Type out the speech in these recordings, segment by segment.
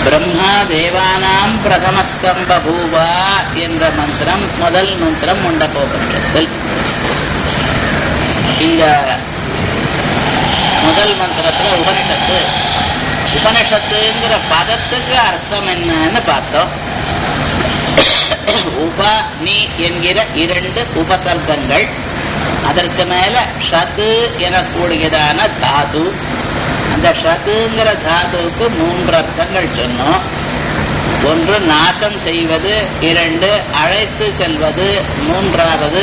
பிரம்மா தேவானாம் பிரதம சம்பபூவா என்ற மந்திரம் முதல் மந்திரம் முண்டகோபனிஷத்தில் இந்த முதல் மந்திரத்துல உபனிஷத்து உபனிஷத்துங்கிற பதத்துக்கு அர்த்தம் என்னன்னு பார்த்தோம் உப நீ என்கிற இரண்டு உபசர்க்கங்கள் அதற்கு மேல ஷத்து எனக்கூடியதான தாது அந்த ஷத்துங்கிற தாதுவுக்கு மூன்று அர்த்தங்கள் சொன்னோம் ஒன்று நாசம் செய்வது இரண்டு அழைத்து செல்வது மூன்றாவது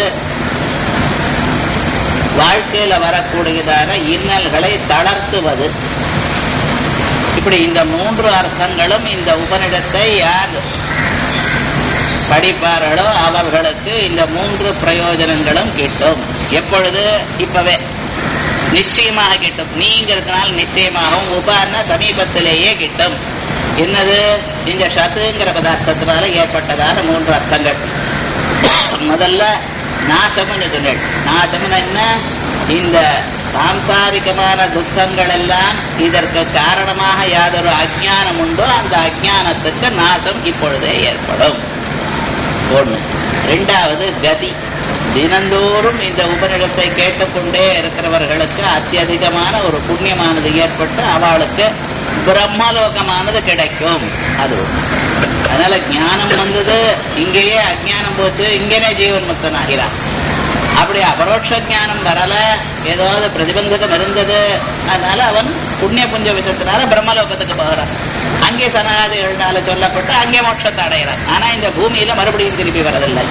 வாழ்க்கையில வரக்கூடியதான இன்னல்களை தளர்த்துவது இப்படி இந்த மூன்று அர்த்தங்களும் இந்த உபனிடத்தை யார் படிப்பார்களோ அவர்களுக்கு இந்த மூன்று பிரயோஜனங்களும் கிட்டும் எப்பொழுது இப்பவே நிச்சயமாக கிட்டும் நீங்கிறதுனால நிச்சயமாகவும் உபான சமீபத்திலேயே கிட்டும் என்னது இந்த ஷத்துங்கிற பதார்த்தத்தினால ஏற்பட்டதான மூன்று அர்த்தங்கள் முதல்ல நாசம்னு சொன்னேன் நாசம்னு என்ன இந்த சாம்சாரிகமான துக்கங்கள் எல்லாம் இதற்கு காரணமாக யாதொரு அஜானம் உண்டோ அந்த அஜானத்துக்கு நாசம் இப்பொழுதே ஏற்படும் ஒண்ணு ரெண்டாவது கதி தினந்தோறும் இந்த உபநிடத்தை கேட்டுக்கொண்டே இருக்கிறவர்களுக்கு அத்தியதிகமான ஒரு புண்ணியமானது ஏற்பட்டு அவளுக்கு பிரம்மலோகமானது கிடைக்கும் அது அதனால ஞானம் வந்தது இங்கேயே அஜானம் போச்சு இங்கேனே ஜீவன் முக்தன் ஆகிறான் அப்படி அபரோட்ச ஜானம் வரல ஏதாவது பிரதிபந்தகம் இருந்தது அதனால அவன் புண்ணிய புஞ்ச விஷயத்தினால பிரம்மலோகத்துக்கு போகிறான் அங்கே சனாதிகள்னால சொல்லப்பட்டு அங்கே மோட்சத்தை அடைகிறான் ஆனா இந்த பூமியில மறுபடியும் திருப்பி வரதில்லை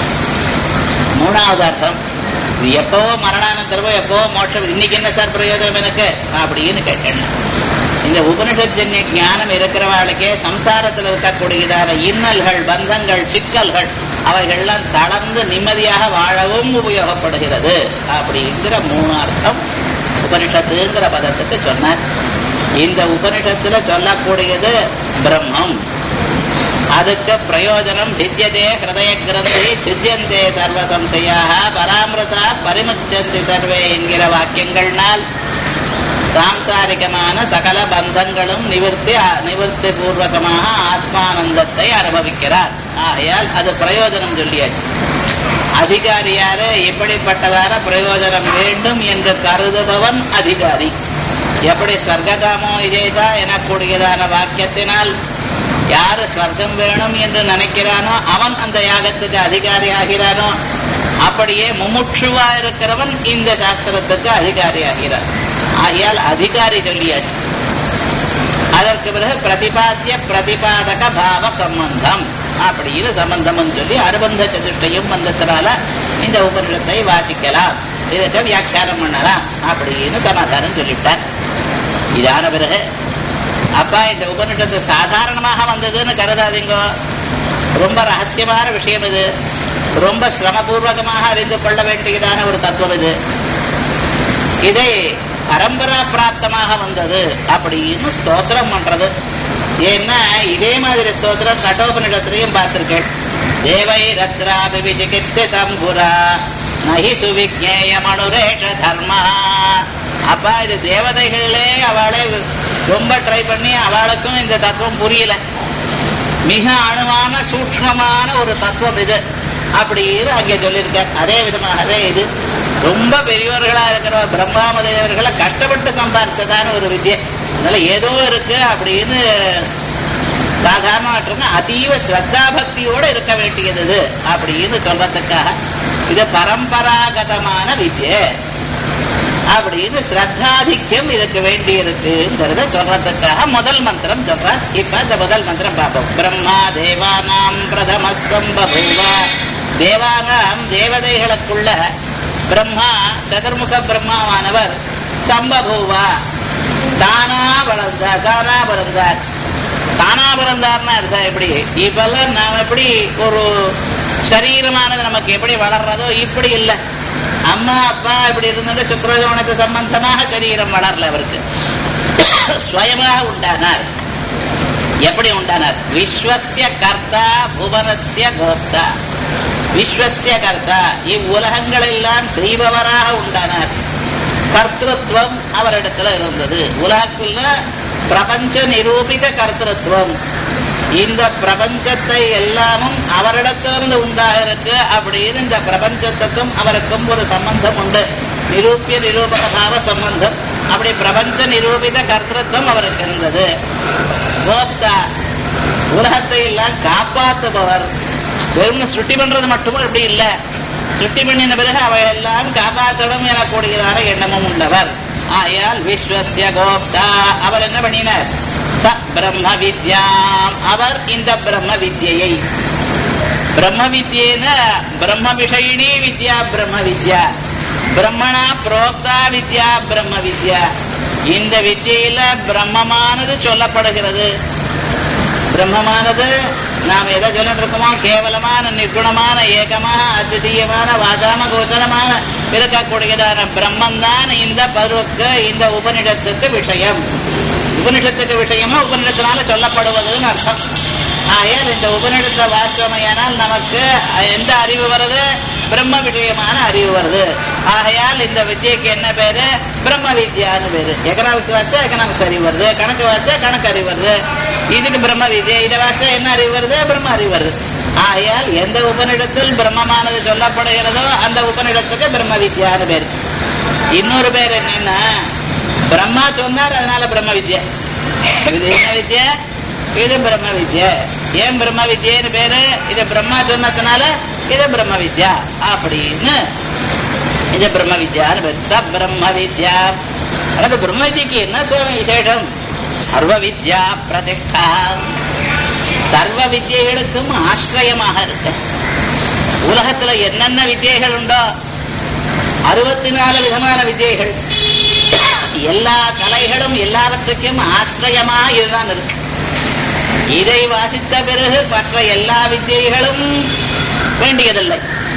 மூணாவது அர்த்தம் இது எப்பவோ மரணானந்தரமோ எப்பவோ மோட்சம் இன்னைக்கு என்ன சார் பிரயோஜனம் எனக்கு அப்படின்னு கேட்டேன் இந்த உபனிஷஜன்ய ஞானம் இருக்கிறவாளுக்கே சம்சாரத்தில் இருக்கக்கூடியதான இன்னல்கள் பந்தங்கள் சிக்கல்கள் அவைகள்லாம் தளர்ந்து நிம்மதியாக வாழவும் உபயோகப்படுகிறது அப்படிங்கிற மூணு அர்த்தம் உபனிஷத்துங்கிற பதத்துக்கு சொன்னார் இந்த உபனிஷத்துல சொல்லக்கூடியது பிரம்மம் அதுக்கு பிரயோஜனம் வித்தியதே ஹிருதய கிரந்தி சித்தியந்தே சர்வ சம்சயாக பராமிருதா பரிமுச்சந்தி சர்வே என்கிற வாக்கியங்கள்னால் சாம்சாரிகமான சகல பந்தங்களும் நிவர்த்தி நிவர்த்தி பூர்வகமாக ஆத்மானந்தத்தை அனுபவிக்கிறார் ஆகையால் அது பிரயோஜனம் சொல்லியாச்சு அதிகாரியாரு இப்படிப்பட்டதான பிரயோஜனம் வேண்டும் என்று கருதுபவன் அதிகாரி எப்படி ஸ்வர்காமோ இதேதா எனக்கூடியதான வாக்கியத்தினால் யாரு ஸ்வர்க்கம் வேணும் என்று நினைக்கிறானோ அவன் அந்த யாகத்துக்கு அதிகாரி ஆகிறானோ அப்படியே முமுட்சுவா இருக்கிறவன் இந்த சாஸ்திரத்துக்கு அதிகாரி ஆகிறான் ஆகையால் அதிகாரி சொல்லியாச்சு அதற்கு பிறகு பிரதிபாத்திய பிரதிபாதக பாவ சம்பந்தம் அப்படின்னு சம்பந்தம் சொல்லி அனுபந்த சதுஷ்டையும் வந்ததுனால இந்த உபநிஷத்தை வாசிக்கலாம் இதுக்கு வியாக்கியானம் பண்ணலாம் அப்படின்னு சமாதானம் சொல்லிவிட்டார் இதான பிறகு அப்பா இந்த உபநிஷத்து சாதாரணமாக வந்ததுன்னு கருதாதீங்க ரொம்ப ரகசியமான விஷயம் இது ரொம்ப சிரமபூர்வகமாக அறிந்து கொள்ள வேண்டியதான ஒரு தத்துவம் இது இதை பரம்பரா பிராப்தமாக வந்தது அப்படின்னு ஸ்தோத்திரம் பண்றது ஏன்னா இதே மாதிரி ஸ்தோத்திரம் கட்டோபனிடத்திலையும் பார்த்திருக்கேன் தேவை ரத்ராபி விசிகித்சிதம் புரா நகி சுவிஜேய மனுரேஷ தர்மா அப்பா இது தேவதைகளே அவளை ரொம்ப ட்ரை பண்ணி அவளுக்கும் இந்த தத்துவம் புரியல மிக அணுவான சூக்மமான ஒரு தத்துவம் இது அப்படின்னு அங்கே சொல்லியிருக்கார் அதே விதமாகவே இது ரொம்ப பெரியவர்களா இருக்கிற பிரம்மாமதேவர்களை கஷ்டப்பட்டு சம்பாரிச்சதான ஒரு வித்தியை அதனால ஏதோ இருக்கு அப்படின்னு சாதாரண அதீவ ஸ்ரத்தா பக்தியோட இருக்க வேண்டியது இது அப்படின்னு சொல்றதுக்காக இது பரம்பராகதமான வித்யை அப்படின்னு ஸ்ரத்தாதிக்கம் இதுக்கு வேண்டி இருக்குங்கிறத சொல்றதுக்காக முதல் மந்திரம் சொல்ற இப்ப இந்த முதல் மந்திரம் பார்ப்போம் பிரம்மா தேவானாம் பிரதம சம்பபூவா தேவானாம் தேவதைகளுக்குள்ள பிரம்மா சதுர்முக பிரம்மாவானவர் சம்பபூவா தானா வளர்ந்தார் தானா பிறந்தார் தானா பிறந்தார்னா அர்த்தம் எப்படி இப்பெல்லாம் நாம் எப்படி ஒரு சரீரமானது நமக்கு எப்படி வளர்றதோ இப்படி இல்லை அம்மா அப்பா இப்படி இருந்துட்டு சுக்கரஜோனத்து சம்பந்தமாக சரீரம் வளரல அவருக்கு ஸ்வயமாக உண்டானார் எப்படி உண்டானார் விஸ்வசிய கர்த்தா புவனசிய கோப்தா விஸ்வசிய கர்த்தா இவ்வுலகங்கள் எல்லாம் செய்பவராக உண்டானார் கர்த்தத்துவம் அவரிடத்துல இருந்தது உலகத்துல பிரபஞ்ச நிரூபித கர்த்தத்துவம் இந்த பிரபஞ்சத்தை எல்லாமும் அவரிடத்திலிருந்து உண்டாக இருக்கு அப்படின்னு இந்த பிரபஞ்சத்துக்கும் அவருக்கும் ஒரு சம்பந்தம் உண்டு நிரூபிய நிரூபகபாவ சம்பந்தம் அப்படி பிரபஞ்ச நிரூபித கர்த்தத்துவம் அவருக்கு இருந்தது கோப்தா உலகத்தை எல்லாம் காப்பாற்றுபவர் வெறும் சுட்டி பண்றது மட்டும் அப்படி இல்லை சுட்டி பண்ணின பிறகு அவையெல்லாம் காப்பாற்றணும் எனக்கூடியதான எண்ணமும் உள்ளவர் ஆயால் விஸ்வசிய கோப்தா அவர் என்ன பண்ணினார் ச பிரம்ம வித்யாம் அவர் இந்த பிரம்ம வித்யை பிரம்ம வித்யேன பிரம்ம விஷயினி வித்யா பிரம்ம வித்யா பிரம்மணா புரோக்தா வித்யா பிரம்ம வித்யா இந்த வித்யில பிரம்மமானது சொல்லப்படுகிறது பிரம்மமானது நாம் எதை சொல்லிட்டு இருக்கோமோ கேவலமான நிர்குணமான ஏகமான அத்விதீயமான வாசாம கோச்சரமான இருக்கக்கூடியதான பிரம்மன் தான் இந்த பருவுக்கு இந்த உபனிடத்துக்கு விஷயம் உபனிஷத்துக்கு விஷயமா உபனிடத்தினால சொல்லப்படுவதுன்னு அர்த்தம் ஆகையால் இந்த உபனிடத்தை வாசியமையானால் நமக்கு எந்த அறிவு வருது பிரம்ம விஷயமான அறிவு வருது ஆகையால் இந்த வித்தியைக்கு என்ன பேரு பிரம்ம வித்யான்னு பேரு எக்கனாமிக்ஸ் வாசிச்சா எக்கனாமிக்ஸ் அறிவு வருது கணக்கு வாசிச்சா கணக்கு அறிவு வருது இதுக்கு பிரம்ம வித்யா இதை வாசிச்சா என்ன அறிவு வருது பிரம்ம அறிவு வருது ஆகையால் எந்த உபனிடத்தில் பிரம்மமானது சொல்லப்படுகிறதோ அந்த உபனிடத்துக்கு பிரம்ம வித்யான்னு பேரு இன்னொரு பேர் என்னன்னா பிரம்மா சொன்னார் அதனால பிரம்ம வித்யா இது என்ன வித்யா இது பிரம்ம வித்யா ஏன் பிரம்ம வித்யன்னு பேரு இது பிரம்மா சொன்னதுனால இது பிரம்ம வித்யா அப்படின்னு இது பிரம்ம வித்யான்னு பேரு ச பிரம்ம வித்யா அதாவது பிரம்ம வித்யக்கு என்ன சுவாமி விசேஷம் சர்வ வித்யா பிரதிஷ்டா சர்வ வித்யைகளுக்கும் ஆசிரியமாக இருக்கு உலகத்துல என்னென்ன வித்யைகள் உண்டோ அறுபத்தி நாலு விதமான வித்யைகள் எல்லா கலைகளும் எல்லாவற்றுக்கும் ஆசிரியமா இதுதான் இருக்கு இதை வாசித்த பிறகு மற்ற எல்லா வித்தியைகளும் வேண்டியதில்லை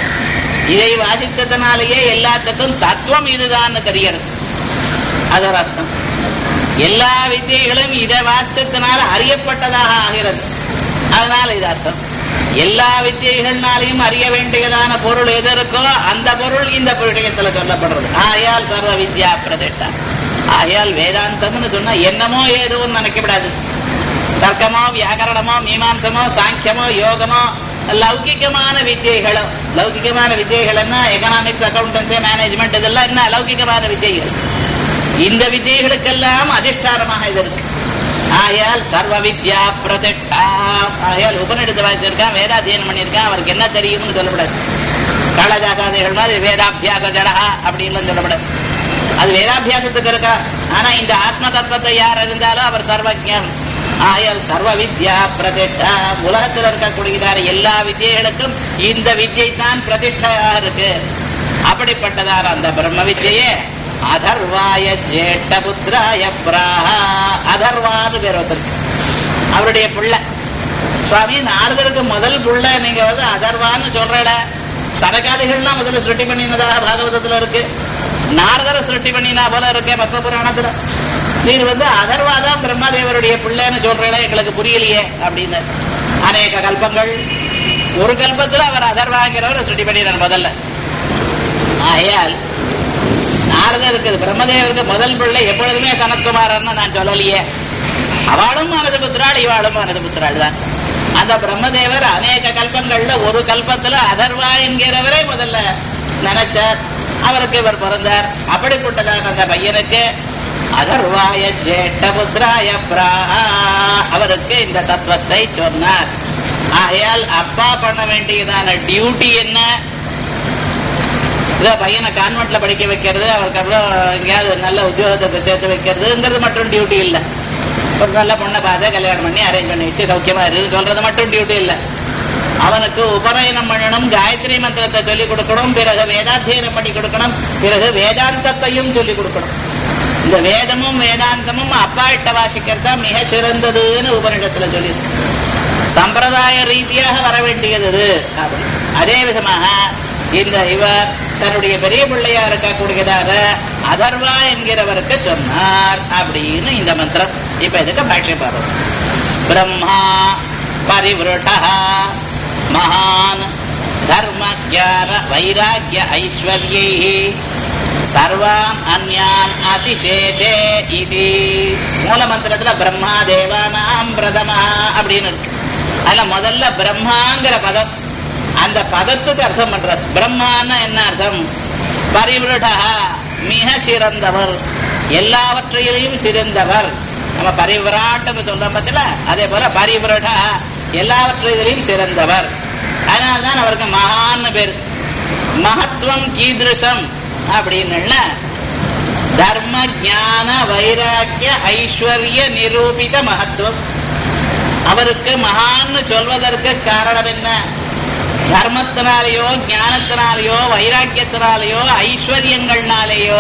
இதை வாசித்ததனாலேயே எல்லாத்துக்கும் தத்துவம் இதுதான் தெரிகிறது அது ஒரு அர்த்தம் எல்லா வித்தியைகளும் இதை வாசித்ததுனால அறியப்பட்டதாக ஆகிறது அதனால இது அர்த்தம் எல்லா வித்தியைகள்னாலையும் அறிய வேண்டியதான பொருள் எது இருக்கோ அந்த பொருள் இந்த விஷயத்துல சொல்லப்படுறது ஆயால் சர்வ வித்யா பிரதிஷ்டா ஆயால் வேதாந்தம்னு சொன்னா என்னமோ ஏதோன்னு நினைக்கப்படாது தர்க்கமோ வியாக்கரணமோ மீமாம்சமோ சாங்கியமோ யோகமோ லௌகிகமான வித்தியைகளோ லௌகிகமான வித்தியைகள்னா எக்கனாமிக்ஸ் அக்கௌண்டன்சி மேனேஜ்மெண்ட் இதெல்லாம் என்ன லௌகிகமான வித்தியைகள் இந்த வித்தியைகளுக்கெல்லாம் அதிஷ்டானமாக இது இருக்கு ஆகையால் சர்வ வித்யா பிரதிஷ்டா ஆகையால் உபநிடத்தை வாசிச்சிருக்கான் வேதாத்தியனம் பண்ணியிருக்கான் அவருக்கு என்ன தெரியும்னு சொல்லப்படாது காளதாசாதிகள் மாதிரி வேதாபியாச ஜடஹா அப்படின்னு சொல்லப்படாது அது வேதாபியாசத்துக்கு இருக்கா ஆனா இந்த ஆத்ம தத்துவத்தை யார் இருந்தாலும் அவர் சர்வஜன் ஆயல் சர்வ வித்யா பிரதிஷ்டா உலகத்தில் இருக்கக்கூடியதான எல்லா வித்தியைகளுக்கும் இந்த வித்தியை தான் பிரதிஷ்டையா இருக்கு அப்படிப்பட்டதான அந்த பிரம்ம வித்தியே அதர்வாய ஜேஷ்ட புத்திராய பிராஹா அதர்வான்னு பேர் ஒருத்தருக்கு அவருடைய பிள்ளை சுவாமி நாரதருக்கு முதல் புள்ள நீங்க வந்து அதர்வான்னு சொல்றட சரகாதிகள்லாம் முதல்ல சிருஷ்டி பண்ணினதாக பாகவதத்துல இருக்கு நாரதரை சிருஷ்டி பண்ணினா போல இருக்கே பத்ம புராணத்துல நீர் வந்து அதர்வாதான் பிரம்மாதேவருடைய பிள்ளைன்னு சொல்றேன் எங்களுக்கு புரியலையே அப்படின்னு அநேக கல்பங்கள் ஒரு கல்பத்துல அவர் அதர்வாங்கிறவர் சிருஷ்டி பண்ணினார் முதல்ல ஆகையால் நாரதருக்கு பிரம்மதேவருக்கு முதல் பிள்ளை எப்பொழுதுமே சனத்குமாரன்னு நான் சொல்லலையே அவளும் மனது புத்திராள் இவாளும் மனது புத்திராள் தான் அந்த பிரம்மதேவர் அநேக கல்பங்கள்ல ஒரு கல்பத்துல அதர்வா என்கிறவரே முதல்ல நினைச்சார் அவருக்கு இவர் பிறந்தார் அப்படிப்பட்டதான அந்த பையனுக்கு அதர்வாய ஜேஷ்ட புத்திராய பிராஹா அவருக்கு இந்த தத்துவத்தை சொன்னார் ஆகையால் அப்பா பண்ண வேண்டியதான டியூட்டி என்ன இதை பையனை கான்வென்ட்ல படிக்க வைக்கிறது அவருக்கு அப்புறம் எங்கேயாவது நல்ல உத்தியோகத்தை சேர்த்து வைக்கிறதுங்கிறது மட்டும் டியூட்டி இல்லை ஒரு நல்ல பொண்ணை பார்த்து கல்யாணம் பண்ணி அரேஞ்ச் பண்ணி வச்சு சௌக்கியமா இருக்கு சொல்றது மட்டும் டியூட்டி இல்லை அவனுக்கு உபநயனம் பண்ணணும் காயத்ரி மந்திரத்தை சொல்லிக் கொடுக்கணும் பிறகு வேதாத்தியனம் பண்ணி கொடுக்கணும் பிறகு வேதாந்தத்தையும் சொல்லிக் கொடுக்கணும் இந்த வேதமும் வேதாந்தமும் அப்பா இட்ட வாசிக்கிறதா மிக சிறந்ததுன்னு உபனிடத்துல சொல்லி சம்பிரதாய ரீதியாக வர வேண்டியது இது. அப்படி. அதே விதமாக இந்த இவர் தன்னுடைய பெரிய பிள்ளையா இருக்கக்கூடியதாக அதர்வா என்கிறவருக்கு சொன்னார் அப்படின்னு இந்த மந்திரம் இப்ப இதுக்கு பாஷ்யம் பார்ப்போம் பிரம்மா பரிவிருட மகான் தர்ம ஜான வைராக்கிய ஐஸ்வர்யை சர்வான் அந்யான் அதிசேதே இது மூல மந்திரத்துல பிரம்மா தேவானாம் பிரதமா அப்படின்னு இருக்கு அதுல முதல்ல பிரம்மாங்கிற பதம் அந்த பதத்துக்கு அர்த்தம் பண்றது பிரம்மான்னா என்ன அர்த்தம் பரிவிருடா மிக சிறந்தவர் எல்லாவற்றையிலையும் சிறந்தவர் நம்ம பரிவிராட்டம் சொல்றோம் பத்தில அதே போல பரிவிருடா எல்லாவற்றையிலையும் சிறந்தவர் அதனால்தான் அவருக்கு மகான்னு பேர் மகத்துவம் கீதிருஷம் அப்படின்னு தர்ம ஞான வைராக்கிய ஐஸ்வர்ய நிரூபித மகத்துவம் அவருக்கு மகான்னு சொல்வதற்கு காரணம் என்ன தர்மத்தினாலேயோ ஞானத்தினாலேயோ வைராக்கியத்தினாலேயோ ஐஸ்வர்யங்கள்னாலேயோ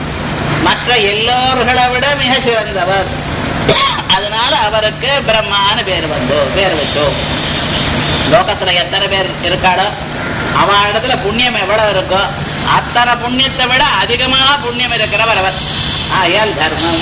மற்ற எல்லோர்களை விட மிக சிறந்தவர் அதனால அவருக்கு பிரம்மான்னு பேர் வந்தோ பேர் வச்சோம் லோகத்துல எத்தனை பேர் இருக்காளோ அவ இடத்துல புண்ணியம் எவ்வளவு இருக்கோ அத்தனை புண்ணியத்தை விட அதிகமாக புண்ணியம் இருக்கிறவர் அவர் ஆயால் தர்மம்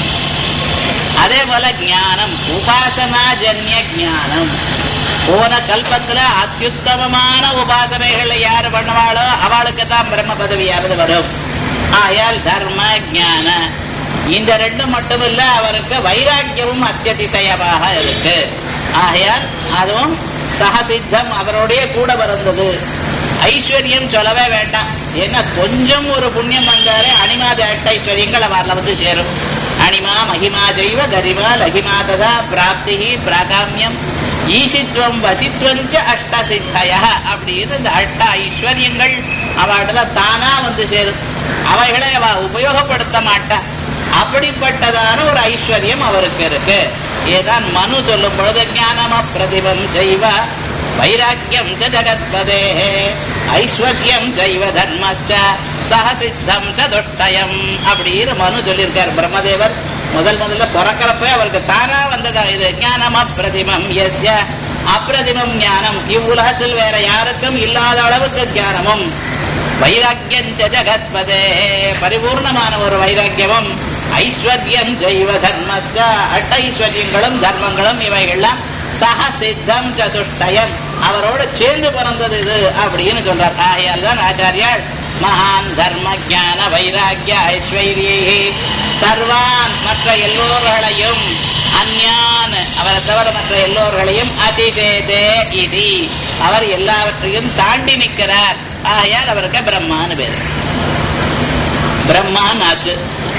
அதே போல ஞானம் உபாசனா ஜன்ய ஞானம் போன கல்பத்துல அத்தியுத்தமமான உபாசனைகளை யாரு பண்ணுவாளோ அவளுக்கு தான் பிரம்ம பதவியானது வரும் ஆயால் தர்ம ஞான இந்த ரெண்டும் மட்டுமில்ல அவருக்கு வைராக்கியமும் அத்தியதிசயமாக இருக்கு ஆகையால் அதுவும் சகசித்தம் அவருடைய கூட பிறந்தது ஐஸ்வர்யம் சொல்லவே வேண்டாம் ஏன்னா கொஞ்சம் ஒரு புண்ணியம் வந்தாலே அனிமாத ஐஸ்வர்யங்கள் அவரில் வந்து சேரும் அனிமா மகிமா ஜெய்வ கரிமா லகிமா ததா பிராப்தி பிராகாமியம் ஈசித்வம் வசித்வம் அஷ்ட சித்தய அப்படின்னு இந்த அஷ்ட ஐஸ்வர்யங்கள் அவடல தானா வந்து சேரும் அவைகளை அவ உபயோகப்படுத்த மாட்டா அப்படிப்பட்டதான ஒரு ஐஸ்வர்யம் அவருக்கு இருக்கு ஏதான் மனு சொல்லும் பொழுது ஞானம பிரதிபம் ஜெய்வ வைராக்கியம் ச ஜகத்பதே ஐஸ்வர்யம் ஜெய்வ தர்மஸ்ச சகசித்தம் ச துஷ்டயம் அப்படின்னு மனு சொல்லியிருக்கார் பிரம்மதேவர் முதல் முதல்ல பிறக்கிறப்ப அவருக்கு தானா வந்ததா இது ஞானம் அப்பிரதிமம் எஸ்ய அப்பிரதிமம் ஞானம் இவ்வுலகத்தில் வேற யாருக்கும் இல்லாத அளவுக்கு ஞானமும் வைராக்கியம் ச ஜகத்பதே பரிபூர்ணமான ஒரு வைராக்கியமும் ஐஸ்வர்யம் ஜெய்வ தர்மஸ்ட அட்டைஸ்வர்யங்களும் தர்மங்களும் இவைகள்லாம் சக சித்தம் சதுஷ்டயம் அவரோட சேர்ந்து பிறந்தது இது அப்படின்னு சொல்றார் ஆகையால் தான் ஆச்சாரியால் மகான் தர்ம ஜான வைராக்கிய ஐஸ்வர்யே சர்வான் மற்ற எல்லோர்களையும் அந்யான் அவரை தவிர மற்ற எல்லோர்களையும் அதிசேதே இதி அவர் எல்லாவற்றையும் தாண்டி நிற்கிறார் ஆகையால் அவருக்கு பிரம்மான்னு பேர் பிரம்மான் ஆச்சு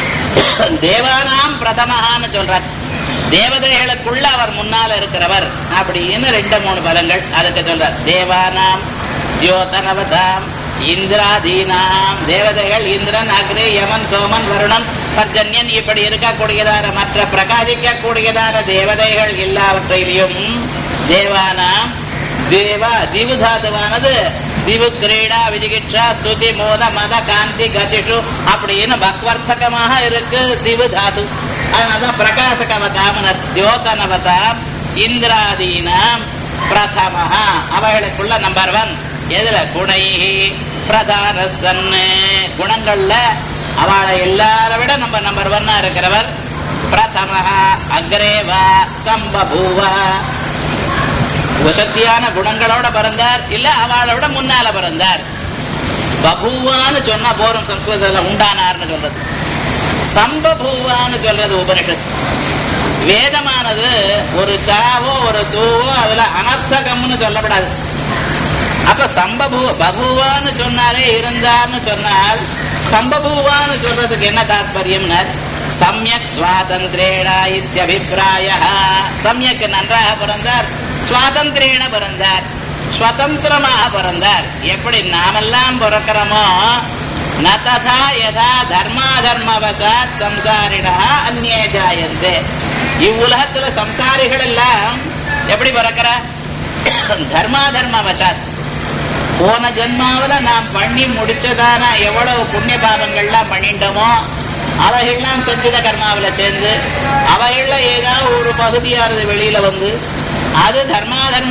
தேவானாம் பிரதமஹான்னு சொல்றார் தேவதைகளுக்குள்ள அவர் முன்னால இருக்கிறவர் அப்படின்னு ரெண்டு மூணு பதங்கள் அதுக்கு சொல்றார் தேவானாம் தியோதனவதாம் இந்திராதீனாம் தேவதைகள் இந்திரன் அக்னி யமன் சோமன் வருணன் பர்ஜன்யன் இப்படி இருக்கக்கூடியதான மற்ற பிரகாசிக்கக்கூடியதான தேவதைகள் எல்லாவற்றையிலும் தேவானாம் தேவா திவுதாதுவானது திவு கிரீடா விஜிகிட்சா ஸ்துதி மோத மத காந்தி கதிஷு அப்படின்னு பக்வர்த்தகமாக இருக்கு திவு தாது அதனாலதான் பிரகாசகவதாம் தியோதனவதாம் இந்திராதீனாம் பிரதமஹா அவர்களுக்குள்ள நம்பர் ஒன் எதுல குணை பிரதான சன்னு குணங்கள்ல அவளை எல்லார விட நம்ம நம்பர் ஒன்னா இருக்கிறவர் பிரதமஹா அக்ரேவா சம்பபூவா வசத்தியான குணங்களோட பிறந்தார் இல்ல அவளோட முன்னால பிறந்தார் பபூவான்னு சொன்னா போரும் சம்ஸ்கிருதத்துல உண்டானார்னு சொல்றது சம்பபூவான்னு சொல்றது உபனிஷத் வேதமானது ஒரு சாவோ ஒரு தூவோ அதுல அனர்த்தகம்னு சொல்லப்படாது அப்ப சம்பபூ பபுவான்னு சொன்னாலே இருந்தார்னு சொன்னால் சம்பபூவான்னு சொல்றதுக்கு என்ன தாற்பயம்னார் சமயக் சுவாதந்திரேடா இத்தியபிப்பிராய சமயக் நன்றாக பிறந்தார் சுவாதந்திரேன பிறந்தார் சுதந்திரமாக பிறந்தார் எப்படி நாமெல்லாம் பிறக்கிறோமோ ந ததா யதா தர்மாதர்மவசாத் சம்சாரிடா அந்நே ஜாயந்தே இவ்வுலகத்துல சம்சாரிகள் எல்லாம் எப்படி பிறக்கிற தர்மாதர்மவசாத் போன ஜென்மாவில நாம் பண்ணி முடிச்சதான எவ்வளவு புண்ணிய பாவங்கள்லாம் பண்ணிட்டோமோ அவைகள்லாம் செஞ்சத கர்மாவில சேர்ந்து அவைகள்ல ஏதாவது ஒரு பகுதியானது வெளியில வந்து அது